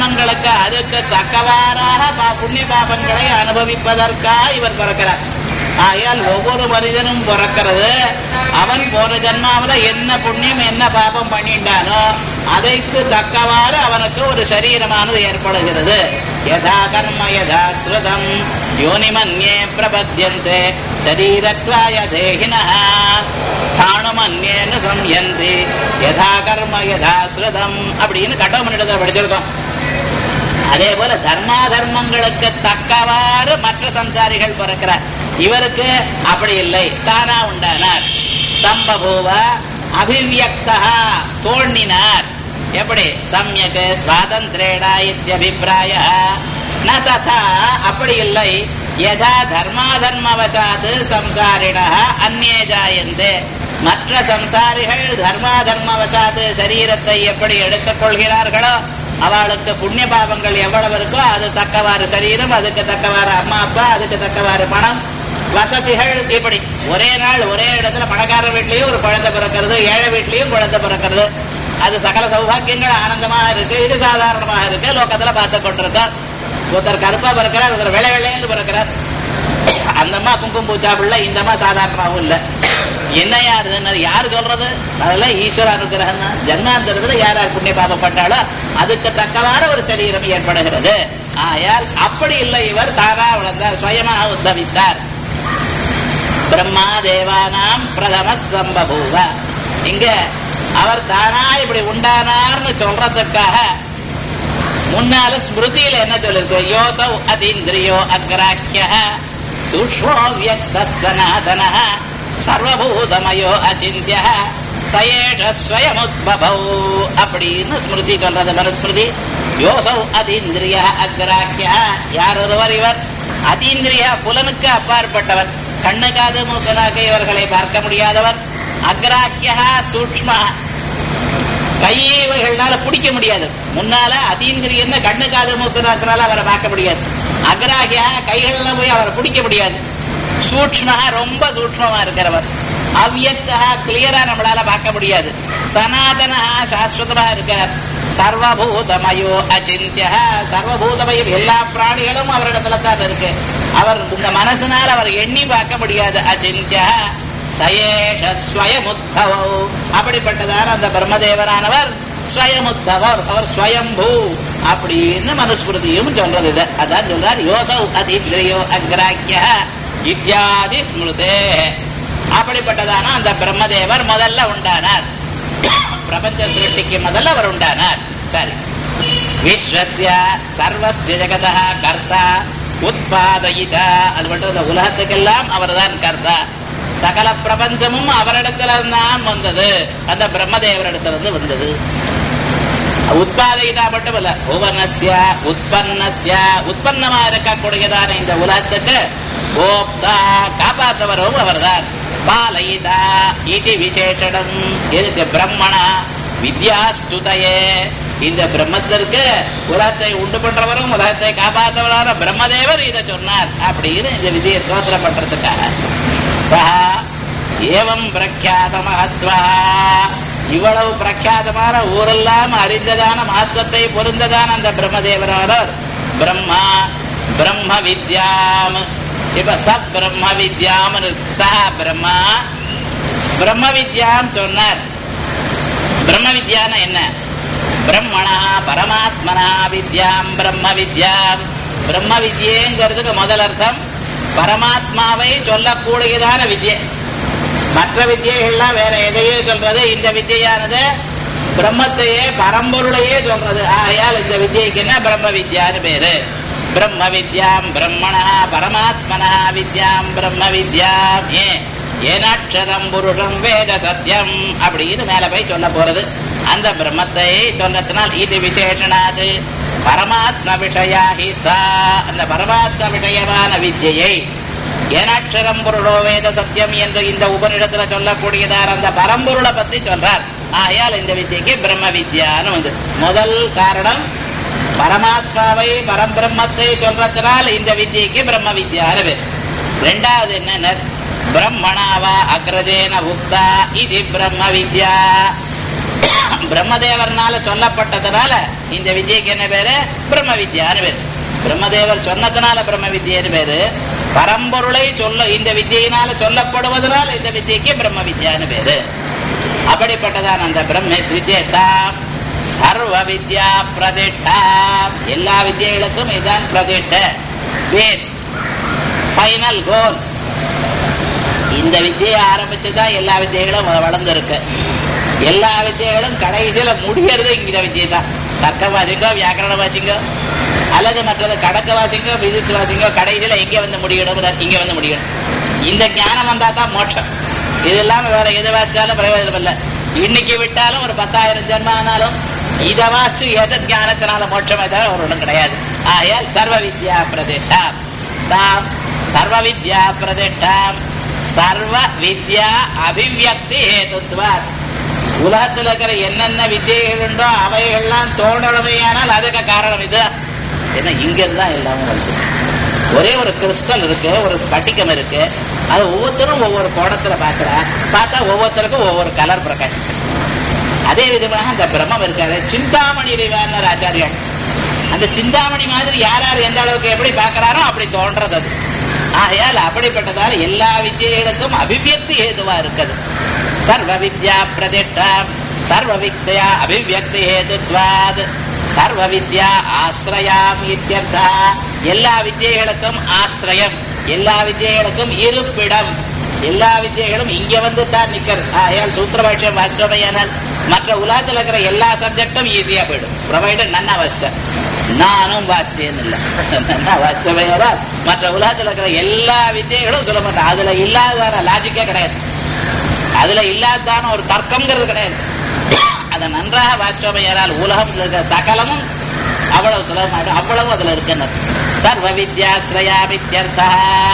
தர்மாதர்மங்களுக்கு அதுக்கு தக்கவாறாக பா- புண்ணிய பாபங்களை அனுபவிப்பதற்காக இவர் பிறக்கிறார் ஆகையால் ஒவ்வொரு மனிதனும் பிறக்கிறது அவன் போன ஜன்மாவில என்ன புண்ணியம் என்ன பாபம் பண்ணிட்டானோ அதைக்கு தக்கவாறு அவனுக்கு ஒரு சரீரமானது ஏற்படுகிறது யதா கர்ம யதா ஸ்ருதம் யோனிமன்யே பிரபத்தியந்தே சரீரத்வாய தேகின ஸ்தானமன்யேன்னு சம்யந்தி யதா கர்ம யதா ஸ்ருதம் அப்படின்னு கட்டமனிடத்தில் படிச்சிருக்கோம் அதே போல தர்மா தர்மங்களுக்கு தக்கவாறு மற்ற சம்சாரிகள் பிறக்கிறார் இவருக்கு அப்படி இல்லை தானா உண்டானார் சம்பபூவ அபிவியக்தா தோன்றினார் எப்படி சமயக்கு சுவாதந்திரேடா இத்தியபிப்பிராய ந ததா அப்படி இல்லை யதா தர்மாதர்மவசாத் சம்சாரிட அந்நே ஜாயந்தே மற்ற சம்சாரிகள் தர்மாதர்மவசாத் சரீரத்தை எப்படி எடுத்துக் கொள்கிறார்களோ அவளுக்கு புண்ணிய பாவங்கள் எவ்வளவு இருக்கோ அது தக்கவாறு சரீரம் அதுக்கு தக்கவாறு அம்மா அப்பா அதுக்கு தக்கவாறு பணம் வசதிகள் இப்படி ஒரே நாள் ஒரே இடத்துல பணக்கார வீட்லயும் ஒரு குழந்தை பிறக்கிறது ஏழை வீட்லயும் குழந்தை பிறக்கிறது அது சகல சௌபாக்கியங்கள் ஆனந்தமாக இருக்கு இது சாதாரணமாக இருக்கு லோகத்துல பார்த்து கொண்டிருக்கோம் ஒருத்தர் கருப்பா பிறக்கிறார் ஒருத்தர் வெள்ளை வெள்ளைன்னு பிறக்கிறார் அந்த அம்மா குங்குமம் பூச்சா பிள்ளை இந்த அம்மா சாதாரணமாகவும் இல்லை என்ன யாருன்னு யாரு சொல்றது அதெல்லாம் ஈஸ்வர அனுகிரகம் தான் ஜன்மாந்தரத்துல யார் யார் புண்ணிய பாபம் பண்ணாலோ அதுக்கு தக்கவாறு ஒரு சரீரம் ஏற்படுகிறது ஆயால் அப்படி இல்லை இவர் தாரா வளர்ந்தார் சுயமாக உத்தவித்தார் பிரம்மா தேவானாம் பிரதம சம்பபூவ இங்க அவர் தானா இப்படி உண்டானார்னு சொல்றதுக்காக முன்னால ஸ்மிருதியில என்ன சொல்லிருக்கு யோசௌ அதீந்திரியோ அக்ராக்கிய சூக்மோ வியக்த சனாதன சர்வபூதமயோ அச்சிந்திய சயேஷ ஸ்வயமுத்பவௌ அப்படின்னு ஸ்மிருதி சொல்றது மனுஸ்மிருதி யோசௌ அதீந்திரிய அக்ராக்கிய யார் ஒருவர் இவர் அதீந்திரிய புலனுக்கு அப்பாற்பட்டவர் கண்ணு காது மூக்கனாக இவர்களை பார்க்க முடியாதவர் அக்ராக்கியா சூக்ம கையைகள்னால பிடிக்க முடியாது முன்னால அதீந்திரியன்னு கண்ணு காது மூக்கனாக்கனால அவரை பார்க்க முடியாது அக்ராகியா கைகள்ல போய் அவரை பிடிக்க முடியாது சூக்ம ரொம்ப சூக்மமா இருக்கிறவர் அவ்யக்தா கிளியரா நம்மளால பார்க்க முடியாது சனாதனா சாஸ்வதமா இருக்கார் சர்வபூதமயோ அச்சிந்திய சர்வபூதமயம் எல்லா பிராணிகளும் அவரிடத்துல தான் இருக்கு அவர் இந்த மனசினால் அவர் எண்ணி பார்க்க முடியாது அச்சிந்திய சயேஷ ஸ்வயமுத்பவோ அப்படிப்பட்டதான அந்த பிரம்மதேவரானவர் ஸ்வயமுத்தவர் அவர் ஸ்வயம்பூ அப்படின்னு மனுஸ்மிருதியும் சொல்றது இது அதான் சொல்றார் யோசௌ அதிபிரியோ அக்ராக்கிய இத்தியாதி ஸ்மிருதே அப்படிப்பட்டதான அந்த பிரம்மதேவர் முதல்ல உண்டானார் பிரபஞ்ச சிருஷ்டிக்கு முதல்ல அவர் உண்டானார் சரி விஸ்வசிய சர்வசிய ஜெகதா கர்த்தா உத்பாதயிதா அது மட்டும் இந்த உலகத்துக்கெல்லாம் அவர்தான் கர்த்தா சகல பிரபஞ்சமும் அவரிடத்துல தான் வந்தது அந்த பிரம்மதேவரிடத்துல வந்தது உத்பாதயிதா மட்டும் இல்ல புவனஸ்ய உற்பன்னஸ்ய உற்பன்னமா இருக்கக்கூடியதான இந்த உலகத்துக்கு கோப்தா காப்பாத்தவரும் அவர்தான் பாலயிதா இது விசேஷனம் எதுக்கு பிரம்மணா வித்யாஸ்துதையே இந்த பிரம்மத்திற்கு உலகத்தை உண்டு பண்றவரும் உலகத்தை காப்பாற்றவரான பிரம்மதேவர் இதை சொன்னார் அப்படின்னு இந்த விதியை ஸ்தோத்திரம் பண்றதுக்காக சஹா ஏவம் பிரக்யாத மகத்வா இவ்வளவு பிரக்யாதமான ஊரெல்லாம் அறிந்ததான மகத்துவத்தை பொருந்ததான அந்த பிரம்மதேவரானவர் பிரம்மா பிரம்ம வித்யாம் இப்ப ச பிரம்ம வித்யாம் சஹா பிரம்மா பிரம்ம வித்யாம் சொன்னார் பிரம்ம வித்யான்னு என்ன பிரம்மணா பரமாத்மனா வித்யாம் பிரம்ம வித்யாம் பிரம்ம வித்யேங்கிறதுக்கு முதல் அர்த்தம் பரமாத்மாவை சொல்லக்கூடியதான வித்யை மற்ற வித்தியைகள்லாம் வேற எதையே சொல்றது இந்த வித்தியானது பிரம்மத்தையே பரம்பொருளையே சொல்றது ஆகையால் இந்த வித்தியைக்கு என்ன பிரம்ம வித்யான்னு பேரு பிரம்ம வித்யாம் பிரம்மணா பரமாத்மனா வித்யாம் பிரம்ம வித்யாம் ஏன் ஏனாட்சரம் புருஷம் வேத சத்தியம் அப்படின்னு மேல போய் சொல்ல போறது அந்த பிரம்மத்தை சொன்னதுனால் இது விசேஷனாது பரமாத்ம விஷயா ஹி சா அந்த பரமாத்ம விஷயமான வித்யை ஏனாட்சரம் பொருளோ வேத சத்தியம் என்று இந்த உபனிடத்துல சொல்லக்கூடியதார் அந்த பரம்பொருளை பத்தி சொல்றார் ஆகையால் இந்த வித்தியைக்கு பிரம்ம வித்யான்னு வந்து முதல் காரணம் பரமாத்மாவை பரம்பிரம்மத்தை சொல்றதுனால் இந்த வித்தியைக்கு பிரம்ம வித்யான்னு பேர் ரெண்டாவது என்ன பிரம்மணாவா அக்ரஜேன உக்தா இது பிரம்ம வித்யா பிரம்மதேவர்னால சொல்லப்பட்டதுனால இந்த வித்யைக்கு என்ன பேரு பிரம்ம வித்யான்னு பேரு பிரம்மதேவர் சொன்னதுனால பிரம்ம வித்யன்னு பேரு பரம்பொருளை சொல்ல இந்த வித்தியினால சொல்லப்படுவதனால் இந்த வித்தியக்கு பிரம்ம வித்யான்னு பேரு அப்படிப்பட்டதான் அந்த பிரம்ம வித்யதாம் சர்வ வித்யா பிரதிஷ்டா எல்லா வித்தியைகளுக்கும் இதுதான் பிரதிஷ்ட பேஸ் ஃபைனல் கோல் இந்த வித்தியை ஆரம்பிச்சுதான் எல்லா வித்தியைகளும் வளர்ந்துருக்கு எல்லா வித்தியைகளும் கடைசியில முடியறது இந்த வித்தியை தான் தர்க்க வாசிங்கோ வியாக்கரண வாசிங்கோ அல்லது மற்றது கடக்க வாசிங்கோ பிசிக்ஸ் வாசிங்கோ கடைசியில எங்க வந்து முடியணும் இங்க வந்து முடியணும் இந்த ஞானம் வந்தா தான் மோட்சம் இது இல்லாம வேற எது வாசிச்சாலும் பிரயோஜனம் இல்லை இன்னைக்கு விட்டாலும் ஒரு பத்தாயிரம் ஜென்மம் ஆனாலும் இத வாசி எத ஞானத்தினால மோட்சமே தவிர ஒரு ஒன்றும் கிடையாது ஆயால் சர்வ வித்யா பிரதிஷ்டாம் தாம் சர்வ வித்யா பிரதிஷ்டாம் சர்வ வித்யா அபிவியக்தி ஹேதுத்வாத் உலகத்துல இருக்கிற என்னென்ன வித்தியைகள் உண்டோ அவைகள்லாம் தோன்றமையானால் அதுக்கு காரணம் இது ஏன்னா இங்க இருந்தா எல்லாமே வருது ஒரே ஒரு கிறிஸ்டல் இருக்கு ஒரு ஸ்பட்டிகம் இருக்கு அது ஒவ்வொருத்தரும் ஒவ்வொரு கோணத்துல பாக்குறா பார்த்தா ஒவ்வொருத்தருக்கும் ஒவ்வொரு கலர் பிரகாசிக்கு அதே விதமாக அந்த பிரம்மம் இருக்காரு சிந்தாமணி விவாரணர் ஆச்சாரியார் அந்த சிந்தாமணி மாதிரி யார் யார் எந்த அளவுக்கு எப்படி பார்க்கிறாரோ அப்படி தோன்றது அது ஆகையால் அப்படிப்பட்டதால் எல்லா வித்தியைகளுக்கும் அபிவியக்தி ஏதுவா இருக்குது சர்வ வித்யா பிரதிஷ்டா சர்வ வித்யா அபிவியக்தி ஹேதுத்வாத் சர்வ வித்யா ஆசிரயாம் இத்தியர்த்தா எல்லா வித்தியைகளுக்கும் ஆசிரயம் எல்லா வித்தியைகளுக்கும் இருப்பிடம் எல்லா வித்தியைகளும் இங்க வந்து தான் நிக்கிறது ஆகையால் சூத்திரபாஷ்யம் வாசிச்சோமையானால் மற்ற உலகத்தில் இருக்கிற எல்லா சப்ஜெக்டும் ஈஸியா போயிடும் ப்ரொவைடட் நன்னா வாசிச்சேன் நானும் வாசிச்சேன் இல்லை நன்னா வாசிச்சவையால் மற்ற உலகத்தில் இருக்கிற எல்லா வித்தியைகளும் சொல்ல மாட்டேன் அதுல இல்லாத லாஜிக்கே கிடையாது அதுல இல்லாதான ஒரு தர்க்கம்ங்கிறது கிடையாது அதை நன்றாக வாச்சோமையால் உலகம் இருக்கிற சகலமும் அவ்வளவு சுலபமாக அவ்வளவு அதுல இருக்குன்னு சர்வ வித்யா ஸ்ரயா வித்யர்த்தா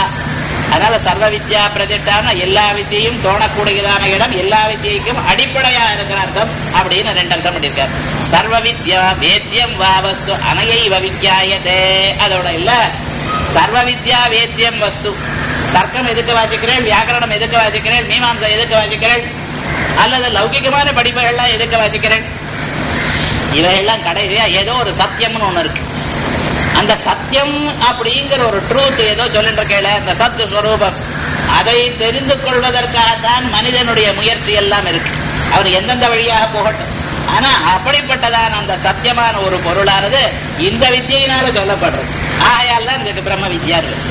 அதனால சர்வ வித்யா பிரதிஷ்டான எல்லா வித்தியையும் தோணக்கூடியதான இடம் எல்லா வித்தியைக்கும் அடிப்படையா இருக்கிற அர்த்தம் அப்படின்னு ரெண்டு அர்த்தம் பண்ணியிருக்காரு சர்வ வித்யா வேத்தியம் வா வஸ்து அனையைவ வித்யாயதே அதோட இல்ல சர்வ வித்யா வேத்தியம் வஸ்து தர்க்கம் எதுக்கு வாசிக்கிறேன் வியாக்கரணம் எதுக்கு வாசிக்கிறேன் மீமாம்சை எதுக்கு வாசிக்கிறேன் அல்லது லௌகிகமான படிப்புகள்லாம் எதுக்கு வாசிக்கிறேன் இவையெல்லாம் கடைசியா ஏதோ ஒரு சத்தியம்னு ஒண்ணு இருக்கு அந்த சத்தியம் அப்படிங்கிற ஒரு ட்ரூத் ஏதோ சொல்லிட்டு இருக்கேல அந்த சத்து ஸ்வரூபம் அதை தெரிந்து கொள்வதற்காகத்தான் மனிதனுடைய முயற்சி எல்லாம் இருக்கு அவர் எந்தெந்த வழியாக போகட்டும் ஆனா அப்படிப்பட்டதான அந்த சத்தியமான ஒரு பொருளானது இந்த வித்தியினால சொல்லப்படுறது ஆகையால் தான் இதுக்கு பிரம்ம வித்யா இருக்கு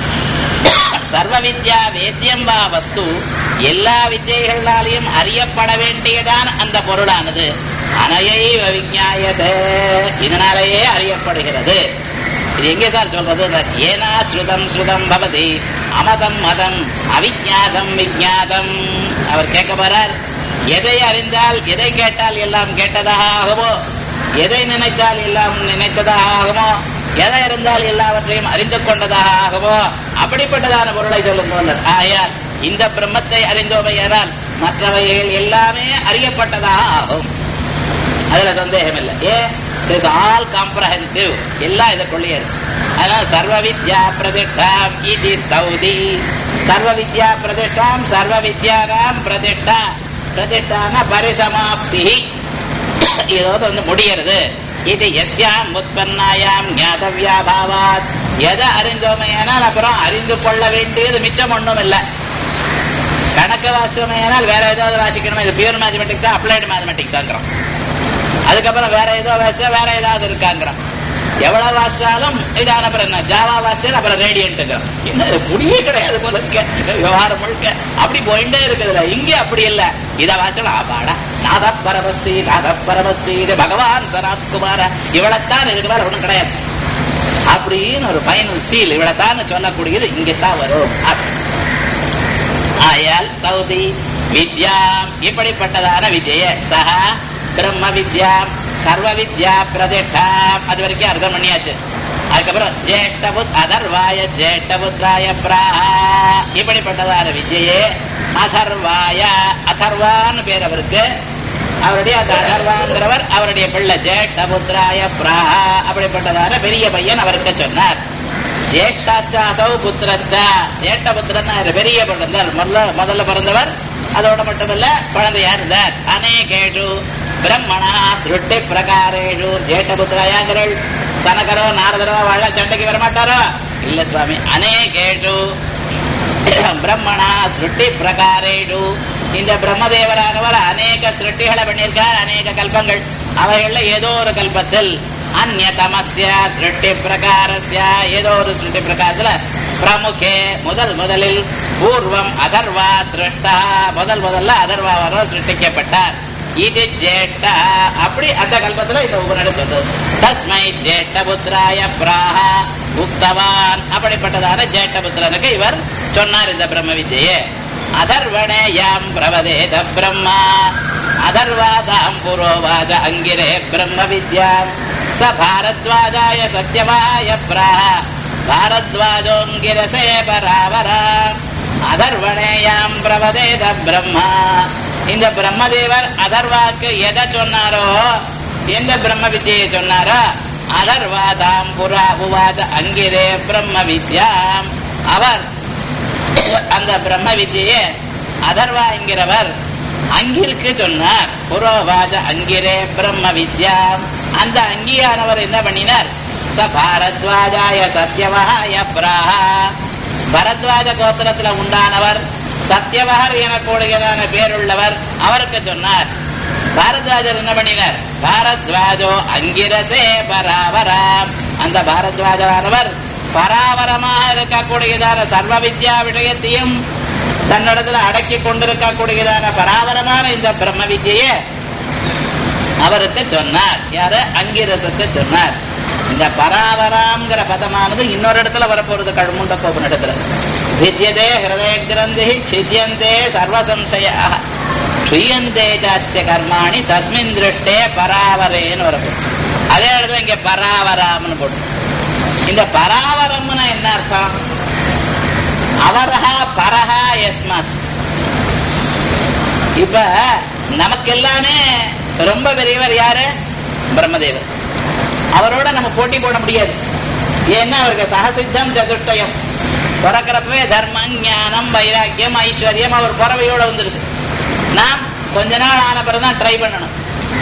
சர்வ வித்யா வேத்தியம் வா வஸ்து எல்லா வித்தியைகளாலையும் அறியப்பட வேண்டியதான் அந்த பொருளானது அனையை விஞ்ஞாயதே இதனாலேயே அறியப்படுகிறது இது எங்கே சார் சொல்றது ஏனா ஸ்ருதம் ஸ்ருதம் பவதி அமதம் மதம் அவிஜாதம் விஜாதம் அவர் கேட்க போறார் எதை அறிந்தால் எதை கேட்டால் எல்லாம் கேட்டதாக ஆகுமோ எதை நினைத்தால் எல்லாம் நினைத்ததாக ஆகுமோ எதை இருந்தால் எல்லாவற்றையும் அறிந்து கொண்டதாக ஆகுமோ அப்படிப்பட்டதான பொருளை சொல்லும் ஆயால் இந்த பிரம்மத்தை அறிந்தோமையானால் மற்றவைகள் எல்லாமே அறியப்பட்டதாக ஆகும் அதுல சந்தேகம் இல்லை ஏ இஸ் ஆல் காம்ப்ரஹென்சிவ் எல்லாம் இதற்குள்ளே இருக்கு அதனால சர்வ வித்யா பிரதிஷ்டாம் இது ஸ்தௌதி சர்வ வித்யா பிரதிஷ்டாம் சர்வ வித்யானாம் பிரதிஷ்டா பிரதிஷ்டான பரிசமாப்தி இதோடு வந்து முடிகிறது இது எஸ்யாம் உற்பன்னாயாம் ஞாதவியாபாவாத் எதை அறிந்தோமையானால் அப்புறம் அறிந்து கொள்ள வேண்டியது மிச்சம் ஒன்றும் இல்லை கணக்கு வாசிச்சோமையானால் வேற ஏதாவது வாசிக்கணுமா இது பியூர் மேத்தமெட்டிக்ஸா அப்ளைடு மேத்தமெட்டிக்ஸாங்கிறோம் அதுக்கப்புறம் வேற ஏதோ வாசிச்சா வேற ஏதாவது இருக்காங்கிறோம் எவ்வளவு வாசிச்சாலும் இதான அப்புறம் என்ன ஜாவா வாசிச்சா அப்புறம் ரேடியன்ட்டுங்கிறோம் என்ன முடியே கிடையாது போல இருக்க விவகாரம் முழுக்க அப்படி போயிட்டே இருக்குதுல இங்கே அப்படி இல்ல இதை வாசிச்சா ஆபாடா நாத பரமஸ்தி நாத பரமஸ்தி இது பகவான் சனாத்குமார இவ்வளத்தான் இதுக்கு மேல ஒண்ணும் கிடையாது அப்படின்னு ஒரு ஃபைனல் சீல் இவ்வளத்தான் சொல்லக்கூடியது இங்கத்தான் வரும் ஆயால் சௌதி வித்யாம் இப்படிப்பட்டதான விஜய சஹா பிரம்ம வித்யாம் சர்வ வித்யா பிரதிஷ்டாம் அது வரைக்கும் அர்த்தம் பண்ணியாச்சு அதுக்கப்புறம் ஜேஷ்டபுத் அதர்வாய ஜேஷ்டபுத்ராய பிராஹா இப்படிப்பட்டதான வித்யே அதர்வாய அதர்வான்னு பேர் அவருக்கு அவருடைய அந்த அதர்வாங்கிறவர் அவருடைய பிள்ளை ஜேஷ்டபுத்ராய பிராஹா அப்படிப்பட்டதான பெரிய பையன் அவருக்கு சொன்னார் ஜேஷ்டாச்சாசௌ புத்திரச்சா ஜேஷ்ட புத்திரன் பெரிய பிறந்தார் முதல்ல முதல்ல பிறந்தவர் அதோட மட்டுமல்ல குழந்தையா இருந்தார் அநேகேஷு பிரம்மணா சுருட்டி பிரகாரேஷு ஜேஷ்டபுத்திராயாங்கிறள் சனகரோ நாரதரோ வாழ சண்டைக்கு வரமாட்டாரோ இல்ல சுவாமி அநேகேஷு பிரம்மணா சிருஷ்டி பிரகாரேடு இந்த பிரம்மதேவரானவர் அநேக சிருஷ்டிகளை பண்ணியிருக்கார் அநேக கல்பங்கள் அவைகள்ல ஏதோ ஒரு கல்பத்தில் அந்நதமஸ்ய சிருஷ்டி பிரகாரஸ்ய ஏதோ ஒரு சிருஷ்டி பிரகாரத்துல பிரமுகே முதல் முதலில் பூர்வம் அதர்வா சிருஷ்டா முதல் முதல்ல அதர்வாவரோ சிருஷ்டிக்கப்பட்டார் இது ஜேஷ்ட அப்படி அந்த கல்பத்துல இந்த உபநடை சொல்றது தஸ்மை ஜேஷ்ட புத்திராய பிராக உக்தவான் அப்படிப்பட்டதான ஜேஷ்ட புத்திரனுக்கு இவர் சொன்னார் இந்த பிரம்ம வித்யே அதர்வணே யாம் பிரவதேத பிரம்மா அதர்வாதாம் புரோவாத அங்கிரே பிரம்ம வித்யாம் ச பாரத்வாஜாய சத்யவாய பிராக பாரத்வாஜோங்கிரசே பராவரா அதர்வணேயாம் பிரவதேத பிரம்மா இந்த பிரம்மதேவர் அதர்வாக்கு எதை சொன்னாரோ எந்த பிரம்ம வித்யை சொன்னாரோ அதர்வாதாம் புரா உவாச்ச அங்கிரே பிரம்ம வித்யாம் அவர் அந்த பிரம்ம வித்யை அதர்வா என்கிறவர் அங்கிற்கு சொன்னார் புரோவாஜ அங்கிரே பிரம்ம வித்யாம் அந்த அங்கியானவர் என்ன பண்ணினார் ச பாரத்வாஜாய சத்யவகாய பிராஹா பரத்வாஜ கோத்திரத்துல உண்டானவர் சத்யவகர் எனக்கூடியதான பேருள்ளவர் அவருக்கு சொன்னார் பாரத்வாஜர் என்ன பண்ணினார் பாரத்வாஜோ அங்கிரசே பராவராம் அந்த பாரத்வாஜரானவர் பராவரமாக இருக்கக்கூடியதான சர்வ வித்யா விஷயத்தையும் தன்னிடத்துல அடக்கி கொண்டிருக்கக்கூடியதான பராவரமான இந்த பிரம்ம வித்யை அவருக்கு சொன்னார் யாரு அங்கிரசுக்கு சொன்னார் இந்த பராவராம்ங்கிற பதமானது இன்னொரு இடத்துல வரப்போறது கழுமுண்ட கோபன் இடத்துல வித்யதே ஹிருதய கிரந்தி சித்தியந்தே சர்வசம்சய க்ஷீயந்தே ஜாஸ்ய கர்மாணி தஸ்மின் திருஷ்டே பராவரேன்னு வரப்போம் அதே இடத்துல இங்க பராவராம்னு போட்டு இந்த பராவரம்னா என்ன அர்த்தம் அவரஹா பரஹா எஸ்மத் இப்ப நமக்கு எல்லாமே ரொம்ப பெரியவர் யாரு பிரம்மதேவர் அவரோட நம்ம போட்டி போட முடியாது ஏன்னா அவருக்கு சகசித்தம் சதுஷ்டயம் பிறக்கிறப்பவே தர்மம் ஞானம் வைராக்கியம் ஐஸ்வர்யம் அவர் பிறவையோட வந்துருது நாம் கொஞ்ச நாள் ஆன பிறகுதான் ட்ரை பண்ணணும்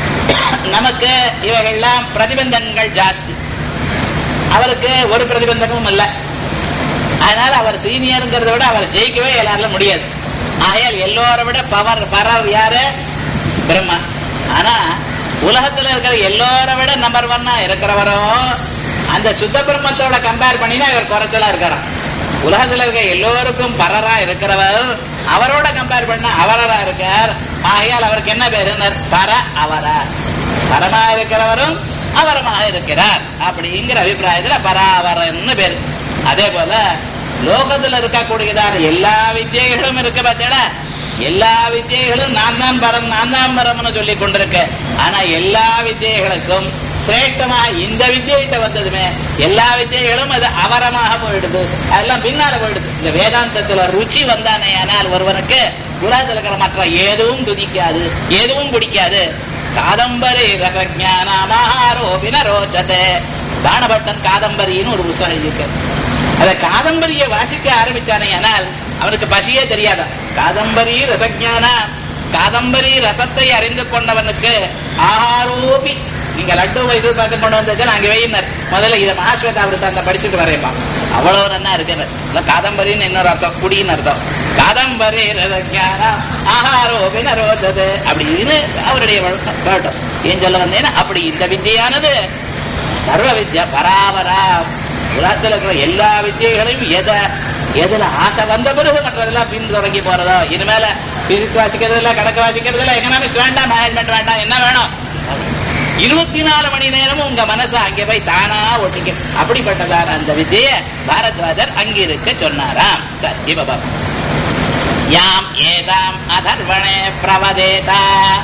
நமக்கு இவைகள்லாம் பிரதிபந்தங்கள் ஜாஸ்தி அவருக்கு ஒரு பிரதிபந்தமும் இல்லை அதனால அவர் சீனியருங்கிறத விட அவர் ஜெயிக்கவே எல்லாரால முடியாது ஆகையால் எல்லோரை விட பவர் பரர் யாரு பிரம்மா ஆனா உலகத்துல இருக்கிற எல்லோரை விட நம்பர் ஒன்னா இருக்கிறவரும் அந்த சுத்த பிரம்மத்தோட கம்பேர் பண்ணினா இவர் குறைச்சலா இருக்கிறார் உலகத்துல இருக்க எல்லோருக்கும் பரரா இருக்கிறவர் அவரோட கம்பேர் பண்ண அவரரா இருக்கார் ஆகையால் அவருக்கு என்ன பேரு பர அவரா பரமா இருக்கிறவரும் அவரமாக இருக்கிறார் அப்படிங்கிற அபிப்பிராயத்துல பராவரன்னு பேரு அதே போல லோகத்துல இருக்கக்கூடியதான எல்லா வித்தியைகளும் இருக்கு பார்த்தேடா எல்லா வித்தியைகளும் நான் தான் பரம் நான் தான் பரம்னு சொல்லி கொண்டிருக்க ஆனா எல்லா வித்தியைகளுக்கும் சிரேஷ்டமா இந்த வித்தியிட்ட வந்ததுமே எல்லா வித்தியைகளும் அது அவரமாக போயிடுது அதெல்லாம் பின்னால போயிடுது இந்த வேதாந்தத்துல ருச்சி வந்தானே ஆனால் ஒருவனுக்கு உலகத்தில் இருக்கிற மற்ற எதுவும் துதிக்காது எதுவும் பிடிக்காது காதம்பரி ரசஜானமாரோபின ரோச்சதே பானபட்டன் காதம்பரின்னு ஒரு புத்தகம் எழுதியிருக்காரு அத காதம்பரிய வாசிக்க ஆரம்பிச்சானே ஆனால் அவனுக்கு பசியே தெரியாதா காதம்பரி ரசஜான காதம்பரி ரசத்தை அறிந்து கொண்டவனுக்கு ஆரோபி நீங்க லட்டு மைசூர் பாக்கு கொண்டு வந்தது நாங்க வையினர் முதல்ல இதை மகாஸ்வேதா விருத்தாந்த படிச்சுட்டு வரேன்பா அவ்வளவு நன்னா இருக்கிறது காதம்பரின்னு இன்னொரு அர்த்தம் குடின்னு அர்த்தம் காதம்பரி ரசஜான ஆகாரோபி நரோதது அப்படின்னு அவருடைய வழக்கம் கேட்டோம் ஏன் சொல்ல வந்தேன்னா அப்படி இந்த வித்தியானது சர்வ வித்யா பராபரா உலகத்தில் இருக்கிற எல்லா வித்தியைகளையும் எதை எதுல ஆசை வந்த பிறகு மற்றதெல்லாம் பின் தொடங்கி போறதோ இனிமேல பிசிக்ஸ் வாசிக்கிறது இல்ல கணக்கு வாசிக்கிறது இல்ல எக்கனாமிக்ஸ் வேண்டாம் மேனேஜ்மெண்ட் வேண்டாம் என்ன வேணும் இருபத்தி நாலு மணி நேரமும் உங்க மனசை அங்கே போய் தானா ஒட்டிக்க அப்படிப்பட்டதான அந்த வித்தியை பாரத்வாஜர் அங்கிருக்க சொன்னாராம் சரி இப்ப பாப்போம் யாம் ஏதாம் அதர்வணே பிரவதேதா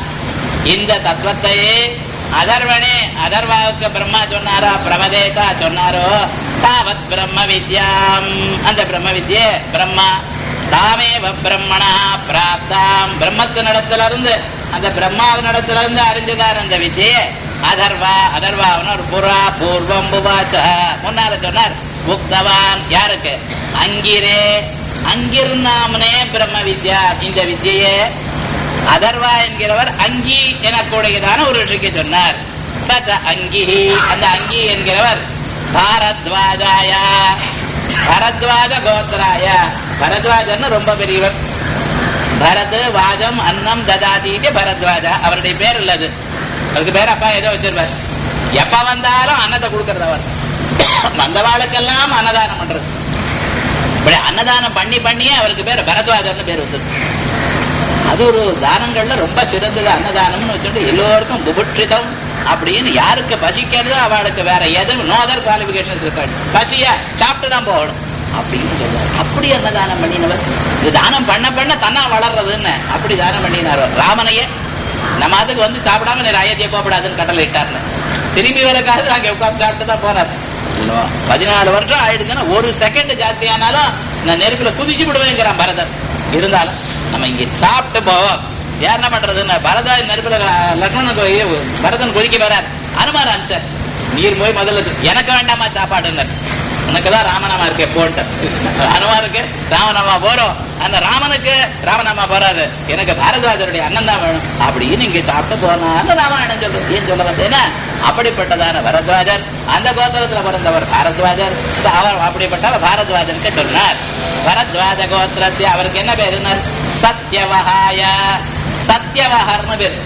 இந்த தத்துவத்தை அதர்வனே அதர்வாவுக்கு பிரம்மா சொன்னாரோ பிரமதேதா சொன்னாரோ தாவத் பிரம்ம வித்யாம் அந்த பிரம்ம வித்யே பிரம்மா தாமேவ பிரம்மணா பிராப்தாம் பிரம்மத்தினிடத்துல இருந்து அந்த பிரம்மாவினிடத்துல இருந்து அறிஞ்சதார் அந்த வித்யே அதர்வா அதர்வாவன் ஒரு புறா பூர்வம் புவாச்ச முன்னால சொன்னார் உக்தவான் யாருக்கு அங்கிரே அங்கிர் நாமனே பிரம்ம வித்யா இந்த வித்தியே அதர்வா என்கிறவர் அங்கி எனக்கூடியதான ஒரு ரிஷிக்கு சொன்னார் சச்ச அங்கி அந்த அங்கி என்கிறவர் பாரத்வாஜாய பரத்வாஜ கோத்திராய பரத்வாஜன்னு ரொம்ப பெரியவர் பரத் வாஜம் அன்னம் ததாதீதி பரத்வாஜா அவருடைய பேர் இல்லது அவருக்கு பேர் அப்பா ஏதோ வச்சிருப்பார் எப்ப வந்தாலும் அன்னத்தை கொடுக்கறது அவர் வந்தவாளுக்கெல்லாம் அன்னதானம் பண்றது இப்படி அன்னதானம் பண்ணி பண்ணியே அவருக்கு பேர் பரத்வாஜர்னு பேர் வந்தது அது ஒரு தானங்கள்ல ரொம்ப சிறந்தது அன்னதானம்னு வச்சுட்டு எல்லோருக்கும் புபுட்சிதம் அப்படின்னு யாருக்கு பசிக்கிறதோ அவளுக்கு வேற எதுவும் நோ அதர் குவாலிபிகேஷன்ஸ் இருக்காது பசிய சாப்பிட்டு தான் போகணும் அப்படின்னு சொல்லுவார் அப்படி அன்னதானம் பண்ணினவர் இது தானம் பண்ண பண்ண தன்னா வளர்றதுன்னு அப்படி தானம் பண்ணினார் ராமனையே நம்ம அதுக்கு வந்து சாப்பிடாம நீ அயோத்தியை கோப்படாதுன்னு கட்டளை இட்டார்னு திரும்பி வரக்காக அங்கே உட்கார்ந்து சாப்பிட்டு தான் போனார் பதினாலு வருஷம் ஆயிடுச்சுன்னா ஒரு செகண்ட் ஜாஸ்தி ஆனாலும் நான் நெருப்புல குதிச்சு விடுவேங்கிறான் பரதன் இருந்தாலும் நம்ம இங்க சாப்பிட்டு போவோம் யார் என்ன பண்றதுன்னு பரதா நெருப்புல லக்ஷ்மணன் பரதன் கொதிக்க வரார் அனுமார் அனுச்சார் நீர் போய் முதல்ல எனக்கு வேண்டாமா சாப்பாடுன்னு உனக்குதான் ராமநாமா இருக்கு போட்டு அனுமாருக்கு ராமநாமா போறோம் அந்த ராமனுக்கு ராமநாமா போறாது எனக்கு பாரத்வாஜருடைய அண்ணன் தான் வேணும் அப்படின்னு இங்க சாப்பிட்டு போனான்னு ராமாயணம் சொல்றது ஏன் சொல்ல வந்தேன்னா அப்படிப்பட்டதான பரத்வாஜர் அந்த கோத்திரத்துல பிறந்தவர் பாரத்வாஜர் அவர் அப்படிப்பட்டவர் பாரத்வாஜனுக்கு சொன்னார் பரத்வாஜ கோத்திரத்தை அவருக்கு என்ன பேருன்னா சத்யவகாய சத்யவகர்னு பேர்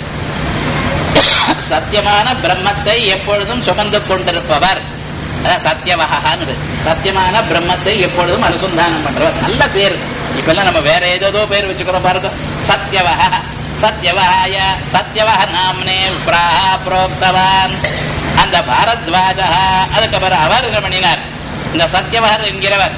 சத்தியமான பிரம்மத்தை எப்பொழுதும் சுமந்து கொண்டிருப்பவர் சத்தியவகான்னு பேர் சத்தியமான பிரம்மத்தை எப்பொழுதும் அனுசந்தானம் பண்றவர் நல்ல பேர் இப்ப எல்லாம் நம்ம வேற ஏதோ பேர் வச்சுக்கிறோம் பாருங்க சத்யவக சத்யவகாய சத்யவக நாம்னே பிராஹா புரோக்தவான் அந்த பாரத்வாஜா அதுக்கப்புறம் அவர் என்ன பண்ணினார் இந்த சத்யவகர் என்கிறவர்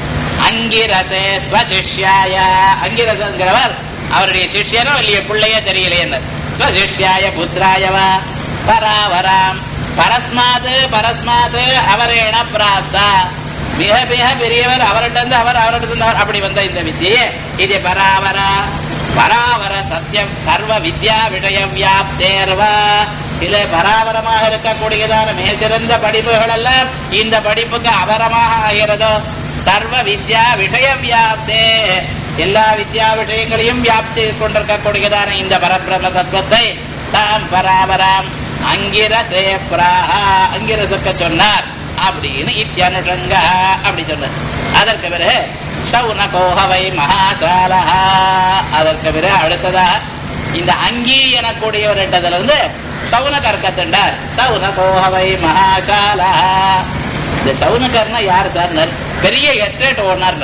அங்கிரசே ஸ்வசிஷ்யாய அங்கிரசங்கிறவர் அவருடைய சிஷ்யனோ இல்லைய பிள்ளையே தெரியலையே ஸ்வசிஷ்யாய புத்திராயவா பராவராம் பரஸ்மாது பரஸ்மாது அவரேன பிராப்தா மிக மிக பெரியவர் அவர்கிட்ட இருந்து அவர் அவர்கிட்ட இருந்து அவர் அப்படி வந்த இந்த வித்தியே இது பராவர பராவர சத்தியம் சர்வ வித்யா விஷய வியாப்தேர்வா இல்ல பராவரமாக இருக்கக்கூடியதான மிக சிறந்த படிப்புகள் எல்லாம் இந்த படிப்புக்கு அவரமாக ஆகிறதோ சர்வ வித்யா விஷய வியாப்தே எல்லா வித்யா விஷயங்களையும் வியாப்தி கொண்டிருக்கக்கூடியதான இந்த பரபிரம தத்துவத்தை தாம் பராபராம் அங்கிரசே பிராஹா அங்கிரசுக்க சொன்னார் அப்படின்னு இத்தியனுஷங்க அப்படி சொன்னார் அதற்கு பிறகு சவுன கோஹவை மகாசாலா அதற்கு பிறகு அடுத்ததாக இந்த அங்கி எனக்கூடியவரிட்டதுல இருந்து சவுனகர் கத்துண்டார் சவுன கோஹவை மகாசாலா இந்த சவுனகர்னா யார் சார் பெரிய எஸ்டேட் ஓனர்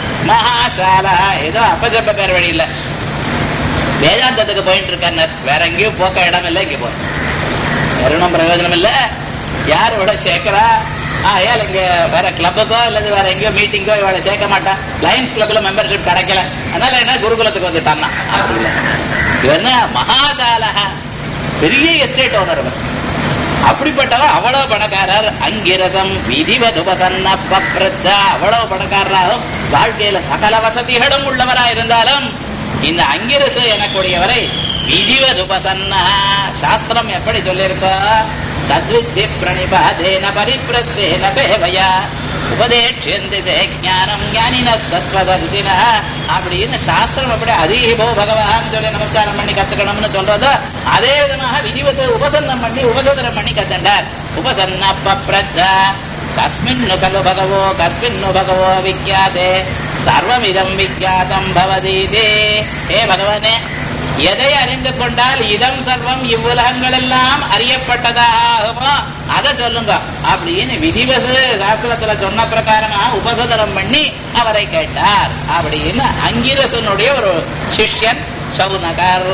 மகாசாலா ஏதோ அப்பஜப்ப பேர் வழி இல்ல வேதாந்தத்துக்கு போயிட்டு இருக்கார் வேற எங்கேயும் போக்க இடம் இல்லை இங்க போற வருணம் பிரயோஜனம் இல்ல யார் இவட சேர்க்கிறா ஆயால் இங்க வேற கிளப்புக்கோ அல்லது வேற எங்கேயோ மீட்டிங்கோ இவளை சேர்க்க மாட்டான் லயன்ஸ் கிளப்ல மெம்பர்ஷிப் கிடைக்கல அதனால என்ன குருகுலத்துக்கு வந்துட்டான்னா அப்படி இல்லை இவன் என்ன மகாசாலகா பெரிய எஸ்டேட் ஓனர் அவன் அப்படிப்பட்டவர் அவ்வளவு பணக்காரர் அங்கிரசம் விதிவதுபசன்ன பப்ரச்சா அவ்வளவு பணக்காரராகவும் வாழ்க்கையில சகல வசதிகளும் உள்ளவரா இருந்தாலும் இந்த அங்கிரசு எனக்கூடியவரை விதிவதுபசன்ன சாஸ்திரம் எப்படி சொல்லியிருக்கோ தத்வித்தி பிரணிபாதேன பரிப்பிரஸ்தேன சேவையா உபதேட்சியந்தி ஞானம் ஞானின தத்வதரிசின அப்படின்னு சாஸ்திரம் அப்படி அதிகபோ பகவான் சொல்லி நமஸ்காரம் பண்ணி கத்துக்கணும்னு சொல்றதோ அதே விதமாக விதிவத்தை உபசன்னம் பண்ணி உபசோதனம் பண்ணி கத்தண்டார் உபசன்ன பப்ரச்ச கஸ்மின்னு கலு பகவோ கஸ்மின்னு பகவோ விக்யாதே சர்வமிதம் விக்யாதம் பவதீதே ஏ பகவானே எதை அறிந்து கொண்டால் இதம் சர்வம் இவ்வுலகங்கள் எல்லாம் அறியப்பட்டதாகுமோ அதை சொல்லுங்க அப்படின்னு விதிவச சாஸ்திரத்துல சொன்ன பிரகாரமா உபசதனம் பண்ணி அவரை கேட்டார் அப்படின்னு அங்கிரசனுடைய ஒரு சிஷ்யன் சவுனகர்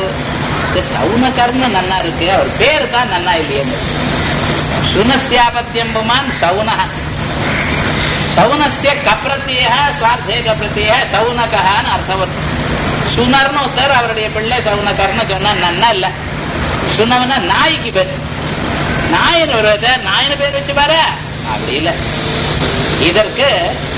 சவுனகர்னு நன்னா இருக்கு அவர் பேர் தான் நன்னா இல்லையே சுனஸ்யாபத்தியம்புமான் சவுனக சவுனஸ்ய கப்ரத்திய சுவார்த்தே கப்ரத்திய சவுனகான்னு அர்த்தம் வரும் சுனர்னு ஒருத்தர் அவருடைய பிள்ளை சவுனகர்னு சொன்னா நன்னா இல்ல சுனவனா நாய்க்கு பேர் நாயன் ஒரு நாயன் பேர் வச்சு பாரு அப்படி இல்ல இதற்கு